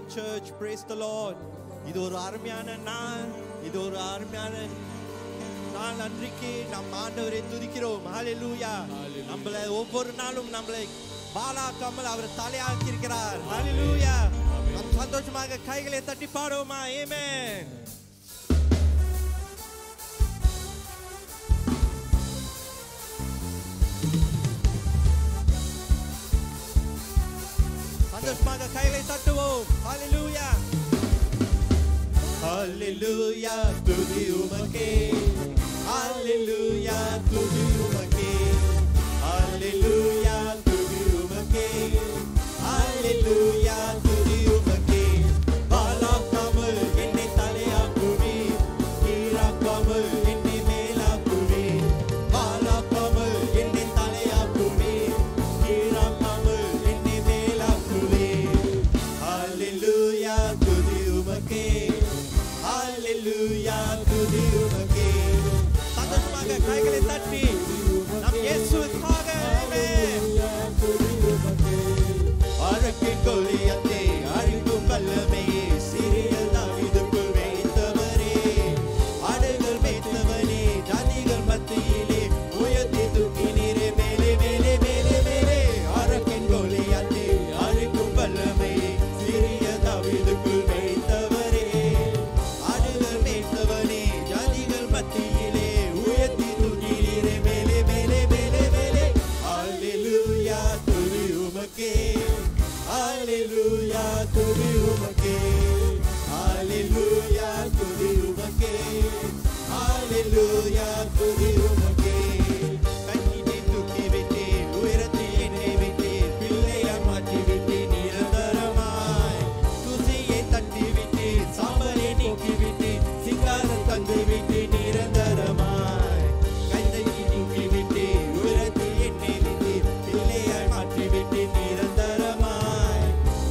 church praise the lord இது ஒரு அருமையான நாள் இது ஒரு அருமையான நாள் அன்றைக்கு நம் ஆண்டவரை துதிக்கிறோம் ஹalleluya நம்மளை ஒவ்வொரு நாளும் நம்மளை பாலாக்காமல் அவர் தலையாக்கி இருக்கிறார் ஹalleluya நம் சந்தோஷமாக கைகளை தட்டி பாடுவோமா ஆமென் சந்தோஷமாக கைகளை தட்டுவோம் ஹalleluya ஹalleluya துதி உமக்கே ஹalleluya துதி உமக்கே ஹalleluya துதி உமக்கே ஹalleluya துதி உமக்கே பாலாக்காமல் என்னை தலையாக்குவி கீழாக்காமல் என்னை மேலாக்குவி பாலாக்காமல் என்னை தலையாக்குவி கீழாக்காமல் என்னை மேலாக்குவி ஹalleluya துதி உமக்கே ஹalleluya துதி உமக்கே சந்தோஷமாக கைகளை தட்டி நம் இயேசுவுக்காக ஆமென் அழகின் கொலியத்தை அழிக்கும் வல்லமையே சிறிய தாவிதுக்குள் வைத்தவரே ஆடுகள் வைத்தவனே ஜாதிகள் மத்தியிலே உயர்த்தி தூக்கினீரே மேலே மேலே மேலே மேலே அழகின் கொலியத்தை அழிக்கும் வல்லமையே சிறிய தாவிதுக்குள் வைத்தவரே ஆடுகள் வைத்தவனே ஜாதிகள் மத்தியிலே உயர்த்தி தூக்கினீரே மேலே மேலே மேலே மேலே அல்லேலூயா துதி உமக்கே அல்லேலூயா துதி உமக்கே அல்லேலூயா துதி உமக்கே அல்லேலூயா துதி உமக்கே கண்ணினை தூக்கி விட்டேன் உயரத்தில் என்னை விட்டேன் பிள்ளையா மாற்றி விட்டேன் நிரந்தரமாய் தூசியை தட்டி விட்டேன் சாம்பலை நீக்கி விட்டேன் சிங்காரம் தந்து விட்டேன் நிரந்தரமாய் கைதை நீக்கி விட்டேன் உயரத்தில் என்னை விட்டேன் பிள்ளையாய் மாற்றி விட்டேன் நிரந்தரமாய்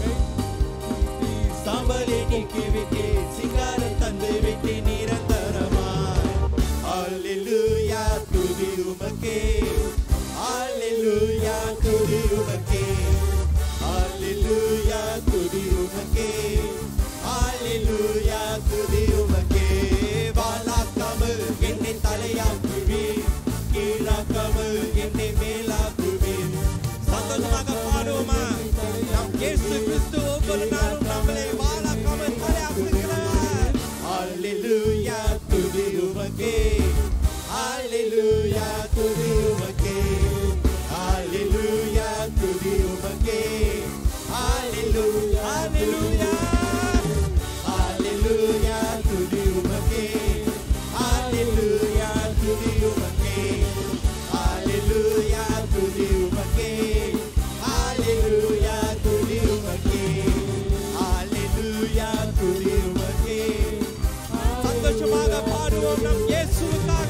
சாம்பலை நீக்கி விட்டேன் சிங்காரம் தந்து விட்டேன் நிரந்தரமாய் அல்லேலூயா துதி உமக்கே அல்லேலூயா துதி உமக்கே அல்லேலூயா துதி உமக்கே அல்லேலூயா துதி உமக்கே வாலாக்காமல் என்னை தலையாக்குவீர் கீழாக்காமல் என்னை மேலாக்குவீர் சந்தோஷமாக பாடுவோமா நம் இயேசு கிறிஸ்து ஒவ்வொரு நாளும் நம்மளை வாழாக்காமல் தலையாக்குகிறார் அல்லேலூயா துதி உமக்கே அல்லேலூயா துதி உமக்கே அல்லேலூயா துதி உமக்கே அல்லேலூயா அல்லேலூயா அல்லேலூயா துதி உமக்கே அல்லேலூயா துதி உமக்கே அல்லேலூயா துதி உமக்கே அல்லேலூயா துதி உமக்கே அல்லேலூயா துதி உமக்கே சந்தோஷமாக பாடுவோம் நம் இயேசுவுக்காக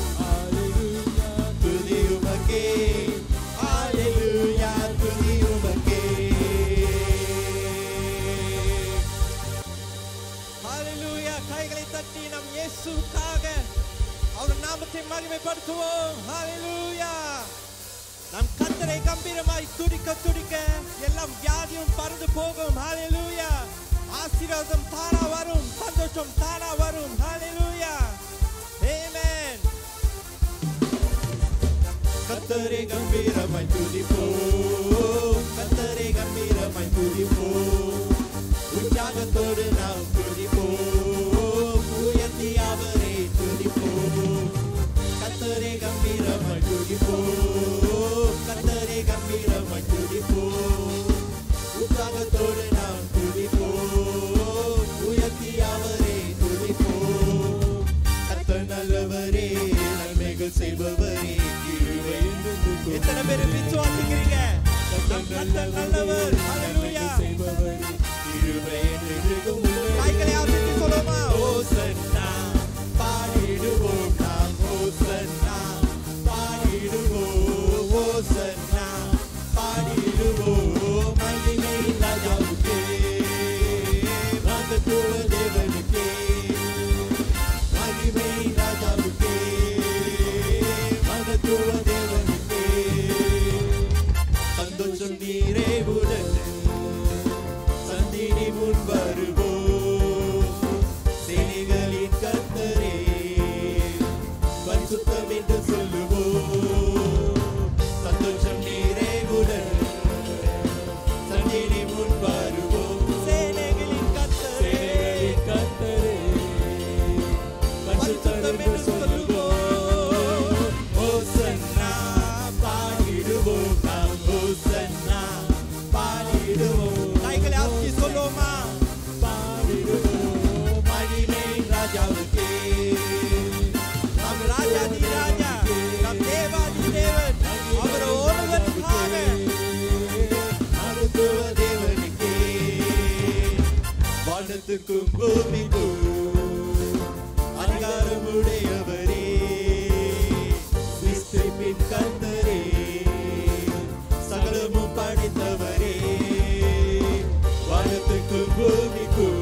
துதி உமக்கே அல்லேலூயா துதி உமக்கே ஹalleluya கைகளை தட்டி நம் இயேசுவுக்காக அவர் நாமத்தை மகிமைப்படுத்துவோம் ஹalleluya நம் கத்தரை கம்பீரமாய் துடிக்க துடிக்க எல்லாம் வியாதியும் பறந்து போகும் ஹalleluya ஆசீர்வாதம் தானா வரும் சந்தோஷம் தானா வரும் ஹalleluya ஆமென் கத்தரை கம்பீரமாய் துதிப்போம் கத்தரை கம்பீரமாய் துதிப்போம் உற்சாகத்தோடு நாம் துதிப்போம் உயர்த்தி அவரை துதிப்போம் கத்தரை கம்பீரமாய் துதிப்போம் கத்தரை கம்பீரமாய் துதிப்போம் உற்சாகத்தோடு நாம் துதிப்போம் உயர்த்தி அவரை துதிப்போம் கர்த்தர் நல்லவரே நன்மைகள் செய்பவரே கிருபை என்றும் எத்தனை பேர் விசுவாசிக்கிறீங்க நம் கர்த்தர் நல்லவர் ஹalleluya கிருபை என்றும் கைகளை அசைத்து சொல்லுமா ஓசன்னா பாடிடுவோம் நாம் ஓசன்னா பாடிடுவோம் ஓசன்னா பாடிடுவோம் மகிமை ராஜாவுக்கே மகத்துவ தேவனுக்கே மகிமை ராஜாவுக்கே மகத்துவ தேவனுக்கே சந்தோஷம் நீரே உடன் சந்தினி முன்ப அற்புதம் என்று சொல்லுவோம் ஓசன்னா பாடிடுவோம் நாம் ஓசன்னா பாடிடுவோம் கைகளை ஆக்கி சொல்லுவோமா பாடிடுவோம் மகிமை ராஜாவுக்கே நம் ராஜாதி ராஜா நம் தேவாதி தேவன் அவர் ஒருவருக்காக மருத்துவ தேவனுக்கே வானத்துக்கும் பூமிக்கும் அதிகாரமுடையவரே சிஸ்டிப்பின் கர்த்தரே சகலமும் படைத்தவரே வானத்துக்கும் பூமிக்கும்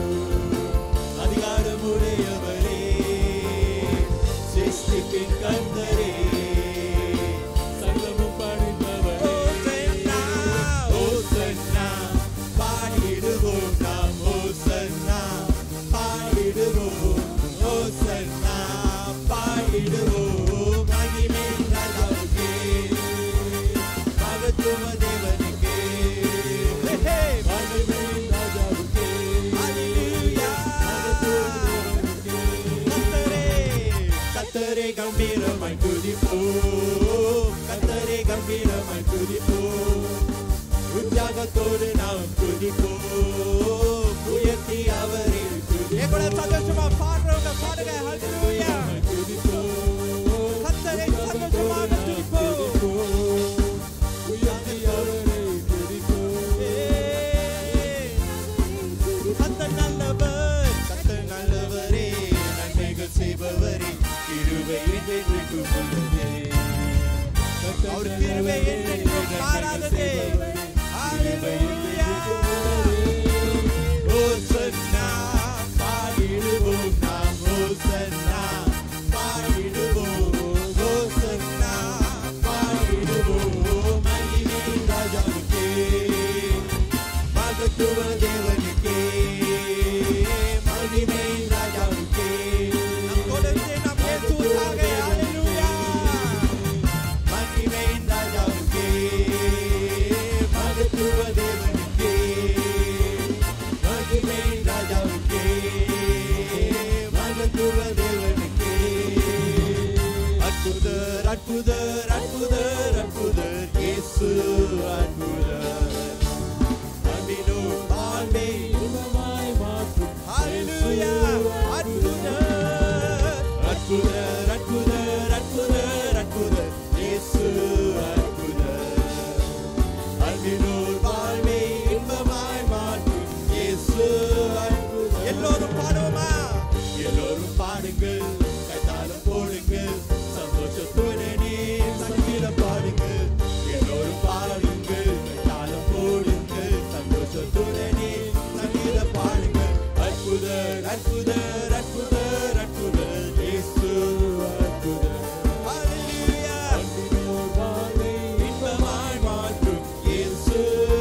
அதிகாரமுடையவரே சிஸ்டிப்பின் கர்த்தரே சகலமும் படைத்தவரே ஓசன்னா ஓசன்னா பாடிடுவோம் நாம் ஓசன்னா பாடிடுவோம் ஓசன்னா பாடிடுவோம் மகிமை ராஜாவுக்கே மகத்துவ தேவனுக்கே மகிமை ராஜாவுக்கே ஹalleluya கத்தரே கத்தரே கம்பீரமாய் துதிப்போம் கத்தரே கம்பீரமாய் துதிப்போம் உற்சாகத்தோடு நாம் துதிப்போம் உயர்த்தி அவரை என் கூட சந்தோஷமா பாடுறவங்க பாடுங்க ஹalleluya துதிப்போம் கத்தரை சந்தோஷமாக துதிப்போம் உயர்த்தி அவரை துதிப்போம் கத்தர் நல்லவர் கத்தர் நல்லவரே நன்மைகள் செய்பவரே கிருபை என்றென்றைக்கும் உள்ளதே அவர் கிருபை என்றென்றும் மாறாததே ஹalleluya ஓசன்னா பாடிடுவோம் நாம் ஓசன்னா பாடிடுவோம் ஓசன்னா பாடிடுவோம் மகிமை ராஜாவுக்கே மகத்துவ தேவனுக்கே மகிமை ராஜாவுக்கே நம் கொடுத்து நம் இயேசுவுக்காக ஹalleluya மகிமை ராஜாவுக்கே மகத்துவ தேவனுக்கே மகிமை ராஜாவுக்கே மகத்துவ தேவனுக்கே அற்புதர் அற்புதர் அற்புதர் அற்புதர் இயேசு அற்புதர் அன்பினோடு வாழ்வை இன்பமாய் மாற்றும் ஹalleluya அற்புதர் அற்புதர் அற்புதர் அற்புதர் அற்புதர் இயேசு அற்புதர் அன்பினோடு வாழ்வை இன்பமாய் மாற்றும் இயேசு அற்புதர் எல்லோரும் பாடுவோமா எல்லோரும் பாடுங்கள் கைத்தாளம் போடுங்கள் சந்தோஷத்துடனே சங்கீதம் பாடுங்கள் எல்லோரும் பாடுங்கள் கைத்தாளம் போடுங்கள் சந்தோஷத்துடனே சங்கீதம் பாடுங்கள் அற்புதர் அற்புதர் அற்புதர் அற்புதர் இயேசு அற்புதர் ஹalleluya அன்பினோடு வாழ்வை இன்பமாய் மாற்றும் இயேசு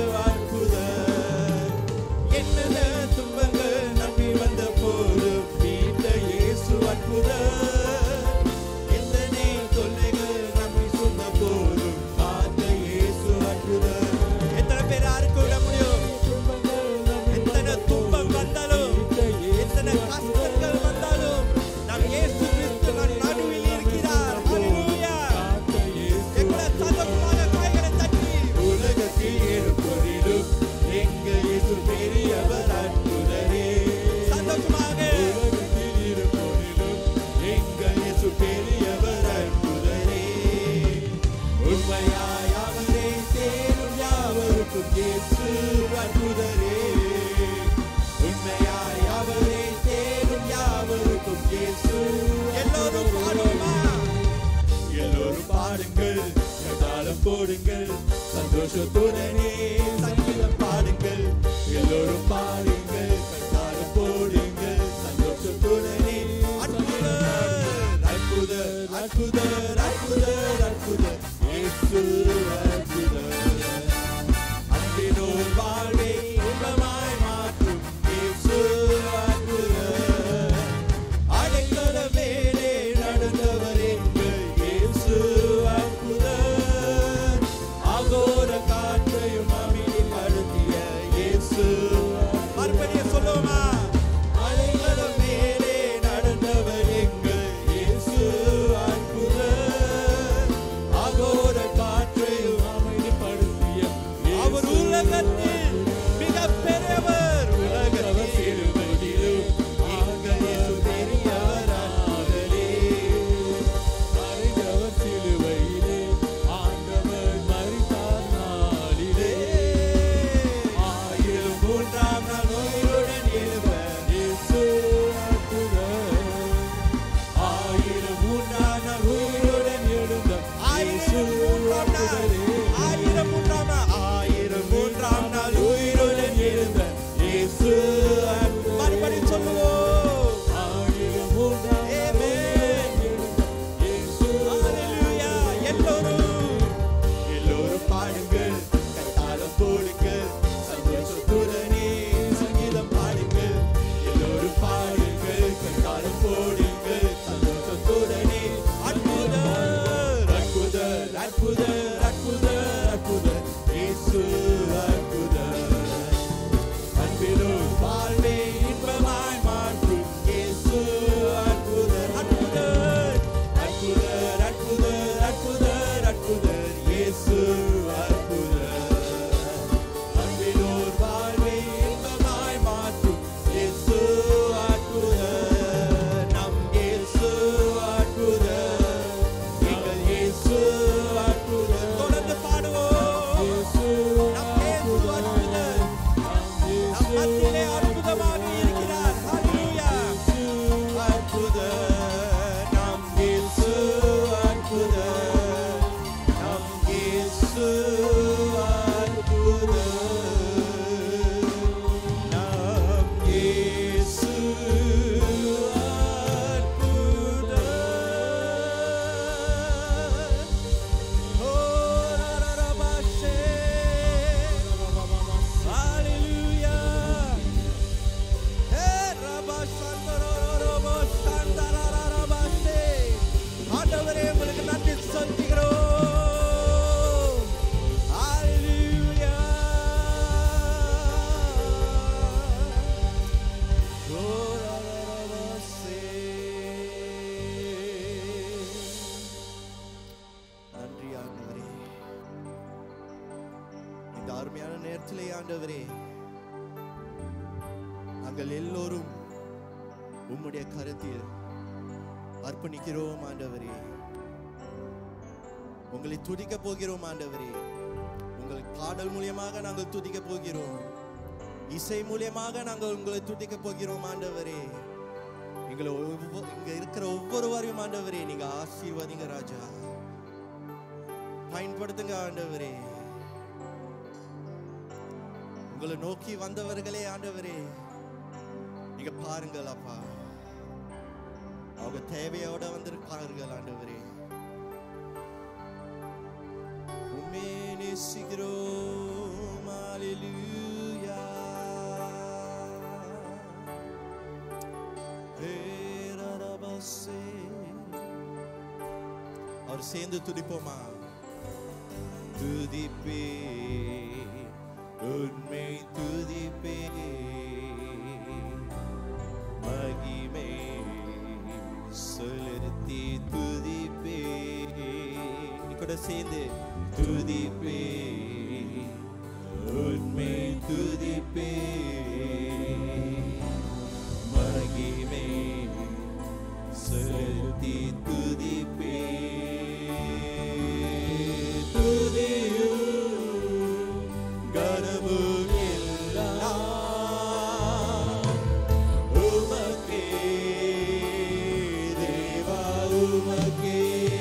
அற்புதர் என்னென்ன துன்பங்கள் நம்பி வந்த போதும் மீட்ட இயேசு அற்புதர் எத்தனை தொல்லைகள் நம்பி சொன்ன போதும் காத்த இயேசு அற்புதர் எத்தனை பேர் யாருக்கு விட முடியும் எத்தனை துன்பம் வந்தாலும் எத்தனை கஷ்டங்கள் வந்தாலும் நம் இயேசு கிறிஸ்து நம் நடுவில் இருக்கிறார் ஹalleluya எங்களை சந்தோஷமாக கைகளை தட்டி உலகத்தில் இருப்பதிலும் எங்க இயேசு பெரியவர் அற்புதரே சந்தோஷமாக உலகத்தில் இருப்பதிலும் எங்க இயேசு பெரியவர் அற்புதரே உண்மையாய் அவரே தேடும் யாவருக்கும் இயேசு அற்புதரே உண்மையாய் அவரே தேடும் யாவருக்கும் இயேசு எல்லோரும் பாடுமா எல்லோரும் பாடுங்கள் தாளம் போடுங்கள் சந்தோஷத்துடனே சங்கீதம் பாடுங்கள் எல்லோரும் பாடுங்கள் தாளம் போடுங்கள் சந்தோஷத்துடனே அற்புதர் அற்புதர் அற்புதர் அற்புதர் அற்புதர் இயேசு அற்புதர் அன்பினோர் வாழ்வை இன்பமாய் மாற்றும் இயேசு அற்புதர் அடைக்கல மேலே நடந்தவர் எங்கள் இயேசு அற்புதர் அகோர காற்றையும் அமைதிப்படுத்திய இயேசு மறுபடியும் சொல்லுவோமா அலைகள மேலே நடந்தவர் எங்கள் நேரத்திலே ஆண்டவரே நாங்கள் எல்லோரும் உம்முடைய கருத்தில் அர்ப்பணிக்கிறோம் ஆண்டவரே உங்களை துதிக்க போகிறோம் ஆண்டவரே உங்கள் பாடல் மூலியமாக நாங்கள் துதிக்க போகிறோம் இசை மூலியமாக நாங்கள் உங்களை துதிக்க போகிறோம் ஆண்டவரே எங்களை ஒவ்வொ- இங்க இருக்கிற ஒவ்வொருவரையும் ஆண்டவரே நீங்க ஆசீர்வதிங்க ராஜா பயன்படுத்துங்க ஆண்டவரே உங்களை நோக்கி வந்தவர்களே ஆண்டவரே நீங்க பாருங்கள் அப்பா அவங்க தேவையோட வந்திருக்கார்கள் ஆண்டவரே உம்மே நேசிக்கிறோம் ஹalleluya ஏரரபசே அவர் சேர்ந்து துதிப்போமா துதிப்பே உண்மை துதிப்பே மகிமை செலுத்தி துதிப்பே நீ கூட சேர்ந்து துதிப்பே உண்மை துதிப்பே மகிமை செலுத்தி துதிப்பே துதியும் கனமும் எல்லாம் உமக்கே தேவா உமக்கே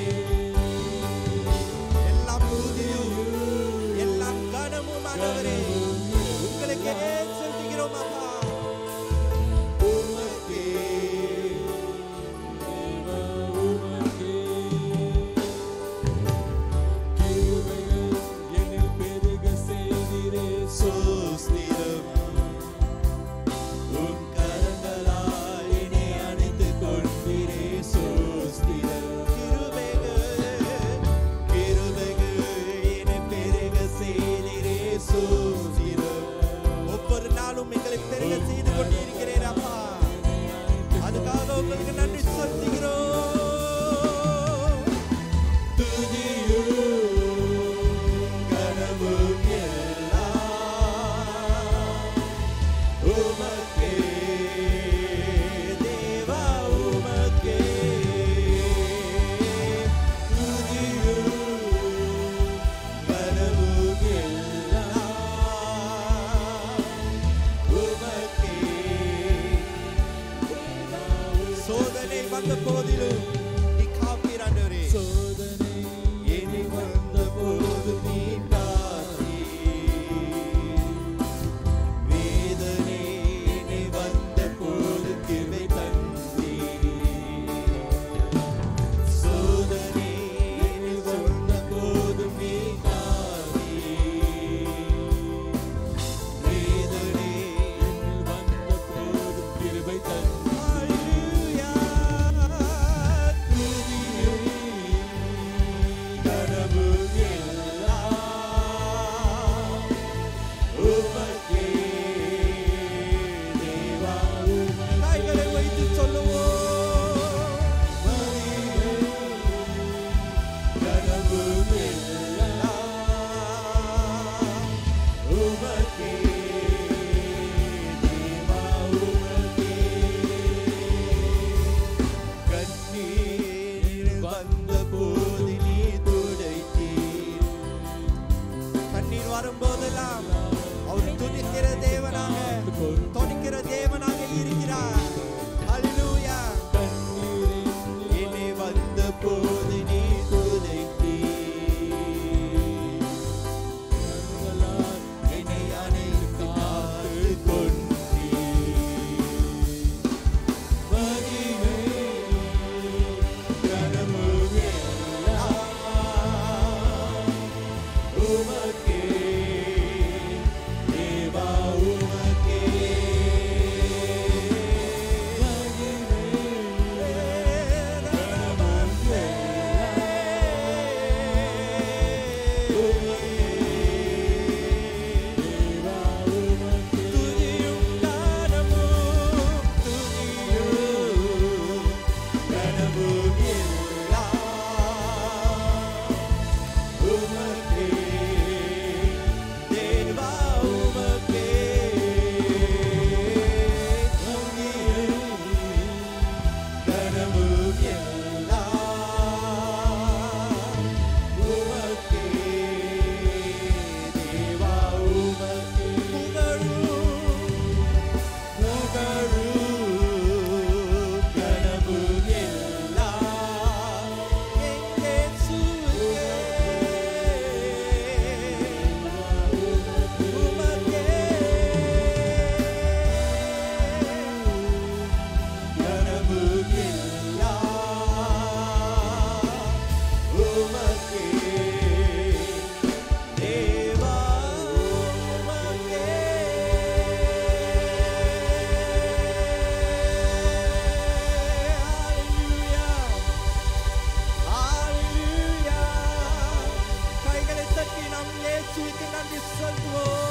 எல்லாம் துதியும் எல்லாம் கனமும் ஆண்டவரே உங்களுக்கே செலுத்துகிறோம் அப்பா உமக்கே தேவா உமக்கே சோஸ்திரம் உன் கரங்களால் என்னை அணைத்துக் கொள்கிறே சோஸ்திரம் கிருபைகள், கிருபைகள் என்னை பெருக செய்திரே சோஸ்திரம். ஒவ்வொரு நாளும் எங்களை பெருக செய்து கொண்டிருக்கிறேன் அப்பா அதுக்காக உங்களுக்கு நன்றி செலுத்துகிறோம் துதியும் கனவும் எல்லாம் உமக்கே தேவா உமக்கே உமக்கு நன்றி செலுத்துவோம்